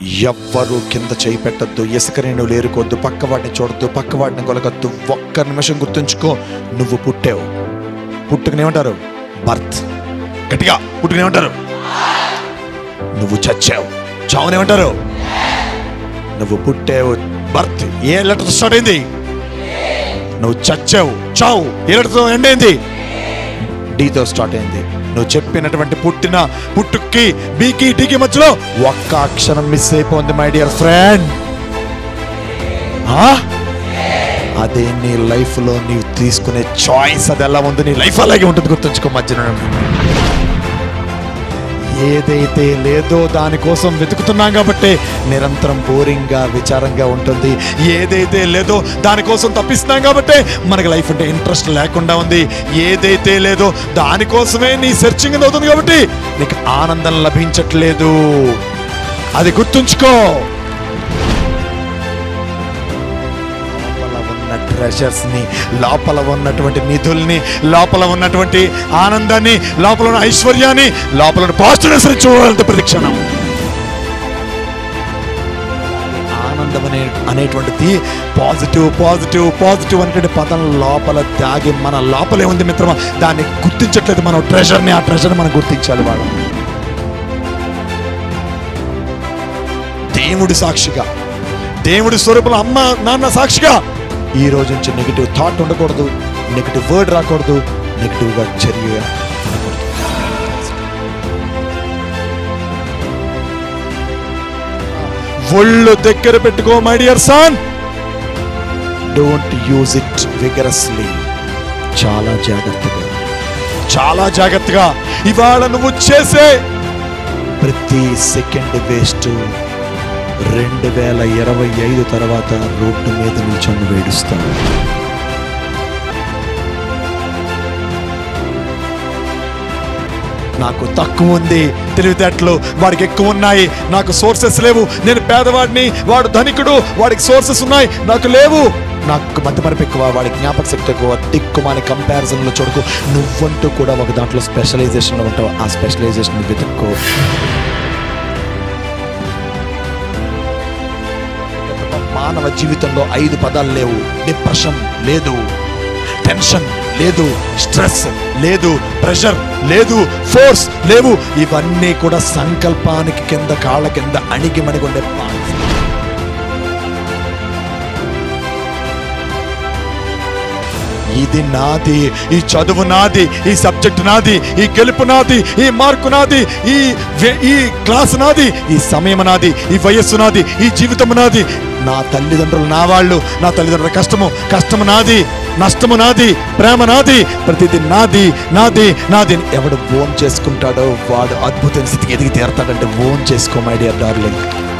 ఎవ్వరూ కింద చేయి పెట్టద్దు ఇసుక నేను లేరుకోవద్దు పక్కవాడిని చూడొద్దు పక్కవాడిని కొలగద్దు ఒక్క నిమిషం గుర్తుంచుకో నువ్వు పుట్టావు పుట్టుకునేమంటారు బర్త్ గట్టిగా పుట్టుకునేమంటారు నువ్వు చచ్చావు చావునేమంటారు నువ్వు పుట్టావు బర్త్ ఏ లెటర్ స్టార్ట్ అయింది నువ్వు చచ్చావు చావు ఏ లెటర్తో ఎండ్ అయింది డీతో స్టార్ట్ అయింది నువ్వు చెప్పినటువంటి పుట్టిన పుట్టుకి బీకి టీకి మధ్యలో ఒక్క అక్షరం మిస్ అయిపోయింది మై డియర్ ఫ్రెండ్ అదే నీ లైఫ్ లో నీవు తీసుకునే చాయిస్ అది ఎలా ఉంది నీ లైఫ్ అలాగే ఉంటుంది గుర్తుంచుకో మధ్యన ఏదైతే లేదో దానికోసం వెతుకుతున్నాం కాబట్టి నిరంతరం బోరింగ్ గా విచారంగా ఉంటుంది ఏదైతే లేదో దానికోసం తప్పిస్తున్నాం కాబట్టి మనకి లైఫ్ అంటే ఇంట్రెస్ట్ లేకుండా ఉంది ఏదైతే లేదో దానికోసమే నీ సెర్చింగ్ అవుతుంది కాబట్టి నీకు ఆనందం లభించట్లేదు అది గుర్తుంచుకో లోపల ఉన్న ట్రెషర్స్ ని లోపల ఉన్నటువంటి నిధుల్ని లోపల ఉన్నటువంటి ఆనందాన్ని లోపల ఉన్న ఐశ్వర్యాన్ని లోపల ఉన్న పాజిటివ్నెస్ చూడాలంటే ప్రతి క్షణం ఆనందం అనే అనేటువంటిది పాజిటివ్ పాజిటివ్ పాజిటివ్ అనేటువంటి పదం లోపల దాగి మన లోపలే ఉంది మిత్రమా దాన్ని గుర్తించట్లేదు మనం ట్రెషర్ని ఆ ట్రెషర్ని మనం గుర్తించాలి వాళ్ళం దేవుడి సాక్షిగా దేవుడి స్వరూపంలో అమ్మ నాన్న సాక్షిగా ఈ రోజు నుంచి నెగిటివ్ థాట్ ఉండకూడదు నెగిటివ్ వర్డ్ రాకూడదు నెగిటివ్గా చర్య ఉండకూడదు. ఒళ్ళు దగ్గర పెట్టుకో my dear son don't use it vigorously చాలా జాగ్రత్తగా చాలా జాగ్రత్తగా ఇవాళ నువ్వు చేసే ప్రతి సెకండ్ వేస్ట్ రెండు వేల ఇరవై ఐదు తర్వాత రోడ్డు మీద నిల్చొని వేడుస్తాను నాకు తక్కువ ఉంది తెలివితేటలు వాడికి ఎక్కువ ఉన్నాయి నాకు సోర్సెస్ లేవు నేను పేదవాడిని వాడు ధనికుడు వాడికి సోర్సెస్ ఉన్నాయి నాకు లేవు నాకు మతి మరపు ఎక్కువ వాడి జ్ఞాపక శక్తి ఎక్కువ దిక్కుమాని కంపారిజన్లో చూడకు నువ్వంటూ కూడా ఒక దాంట్లో స్పెషలైజేషన్లో ఉంటావు ఆ స్పెషలైజేషన్ వెతుక్కో మానవ జీవితంలో ఐదు పదాలు లేవు డిప్రెషన్ లేదు టెన్షన్ లేదు స్ట్రెస్ లేదు ప్రెషర్ లేదు ఫోర్స్ లేవు ఇవన్నీ కూడా సంకల్పానికి కింద కాళ్ళ కింద అణిగి మణిగుండే పాయింట్స్. ఇది నాది ఈ చదువు నాది ఈ సబ్జెక్ట్ నాది ఈ గెలుపు నాది ఈ మార్కు నాది ఈ వె- ఈ క్లాస్ నాది ఈ సమయం నాది ఈ వయస్సు నాది ఈ జీవితం నాది నా తల్లిదండ్రులు నా వాళ్ళు నా తల్లిదండ్రుల కష్టము కష్టము నాది నష్టము నాది ప్రేమ నాది ప్రతిదీ నాది నాది నాది అని ఎవడు ఓన్ చేసుకుంటాడో వాడు అద్భుతమైన స్థితికి ఎదిగి తీరతాడంటే ఓన్ చేసుకో మై డియర్ డార్లింగ్